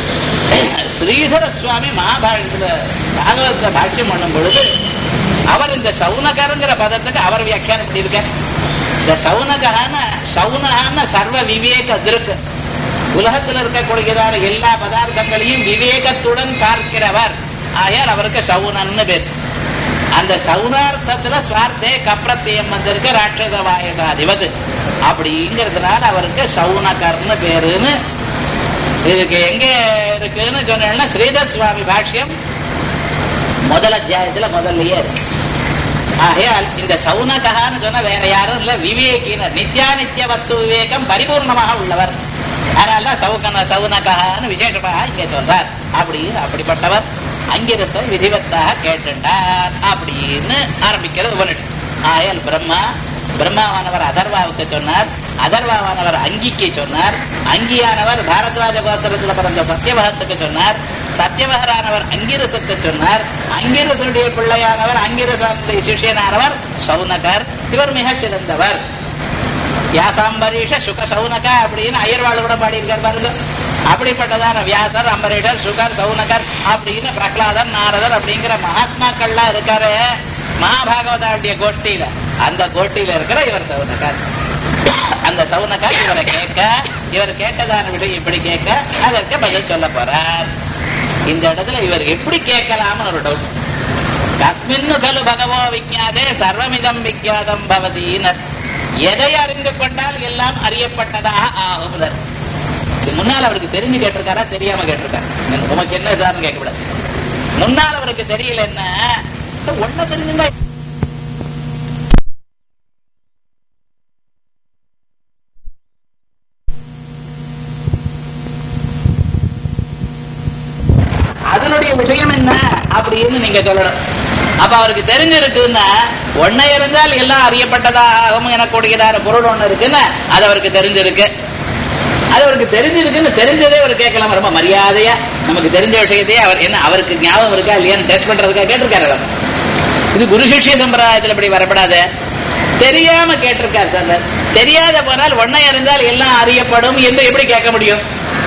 ஸ்ரீதர சுவாமி மகாபாரதத்துல பாகவத பாஷ்யம் பண்ணும் பொழுது அவர் இந்த சவுனகருங்கிற பதத்துக்கு அவர் வியாக்கியானம் பண்ணியிருக்கார் இந்த சவுனகான சவுனகான சர்வ விவேக திருக்கு உலகத்தில் இருக்கக்கூடியதான எல்லா பதார்த்தங்களையும் விவேகத்துடன் பார்க்கிறவர் ஆயால் அவருக்கு சவுனன்னு பேர் அந்த சவுனார்த்தத்துல சுவார்த்தே கப்ரத்தியம் வந்திருக்கு ராட்சச வாயசாதிபது அப்படிங்கிறதுனால அவருக்கு சவுனகர்னு பேருன்னு இதுக்கு எங்க இருக்குன்னு சொன்னா ஸ்ரீதர் சுவாமி பாஷ்யம் முதல் அத்தியாயத்துல முதல்லயே இருக்கு ஆகையால் இந்த சவுனகான்னு சொன்ன வேற யாரும் இல்ல விவேகினர் நித்யானித்ய வஸ்து விவேகம் பரிபூர்ணமாக உள்ளவர் அதனால சவுகன சவுனகான்னு விசேஷமாக இங்க சொல்றார் அப்படி அப்படிப்பட்டவர் அங்கிரச விதிவத்தாக கேட்டுட்டார் அப்படின்னு ஆரம்பிக்கிறது உபனிடம் ஆயல் பிரம்மா பிரம்மாவானவர் அதர்வாவுக்கு சொன்னார் அதர்வாவானவர் அங்கிக்கு சொன்னார் அங்கியானவர் பாரத்வாஜ கோத்திரத்தில் பிறந்த சத்தியவகத்துக்கு சொன்னார் சத்தியவகரானவர் அங்கிரசுக்கு சொன்னார் அங்கிரசனுடைய பிள்ளையானவர் அங்கிரசனுடைய சிஷியனானவர் சௌனகர் இவர் மிக சிறந்தவர் வியாசாம்பரீஷ சுக சௌனக அப்படின்னு அயர்வாள் கூட பாடியிருக்கார் பாருங்க அப்படிப்பட்டதான வியாசர் அம்பரீஷர் சுகர் சௌனகர் அப்படின்னு பிரகலாதன் நாரதர் அப்படிங்கிற மகாத்மாக்கள்லாம் இருக்காரு மகாபாகவதாவுடைய கோஷ்டியில அந்த கோஷ்டியில இருக்கிற இவர் சௌனகர் அந்த சவுனகர் இவரை கேட்க இவர் கேட்டதான விட இப்படி கேட்க அதற்கு பதில் சொல்ல போறார் இந்த இடத்துல இவர் எப்படி கேட்கலாம்னு ஒரு டவுட் கஸ்மின்னு கலு பகவோ விஜாதே சர்வமிதம் விஜாதம் பவதீனர் எதை அறிந்து கொண்டால் எல்லாம் அறியப்பட்டதாக ஆகும் இது முன்னால் அவருக்கு தெரிஞ்சு கேட்டிருக்காரா தெரியாம கேட்டிருக்காரு உமக்கு என்ன சார்னு கேட்கக்கூடாது முன்னால் அவருக்கு தெரியல என்ன ஒன்ன தெரிஞ்சுங்க அதனுடைய விஷயம் என்ன அப்படின்னு நீங்க சொல்லணும் அப்ப அவருக்கு தெரிஞ்சிருக்குன்னா ஒன்னை இருந்தால் எல்லாம் அறியப்பட்டதாகவும் எனக்கூடியதான பொருள் ஒண்ணு இருக்குன்னா அது அவருக்கு தெரிஞ்சிருக்கு அது அவருக்கு தெரிஞ்சிருக்குன்னு தெரிஞ்சதே அவர் கேட்கலாம் ரொம்ப மரியாதையா நமக்கு தெரிஞ்ச விஷயத்தையே அவர் என்ன அவருக்கு ஞாபகம் இருக்கா இல்லையான்னு டெஸ்ட் பண்றதுக்காக கேட்டிருக்காரு அவர் இது குரு சிஷ்ய சம்பிரதாயத்தில் இப்படி வரப்படாது தெரியாம கேட்டிருக்கார் சார் தெரியாத போனால் ஒன்னை அறிந்தால் எல்லாம் அறியப்படும் என்று எப்படி கேட்க முடியும்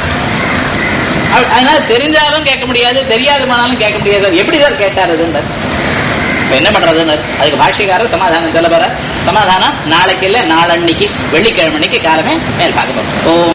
அதனால தெரிஞ்சாலும் கேட்க முடியாது தெரியாத போனாலும் கேட்க முடியாது எப்படி சார் கேட்டார் அது இப்ப என்ன பண்றதுன்னு அதுக்கு பாஷ்யக்காரர் சமாதானம் சொல்ல போற சமாதானம் நாளைக்கு இல்ல நாளன்னைக்கு வெள்ளிக்கிழமை காலமே மேல் பார்க்க போறோம் ஓ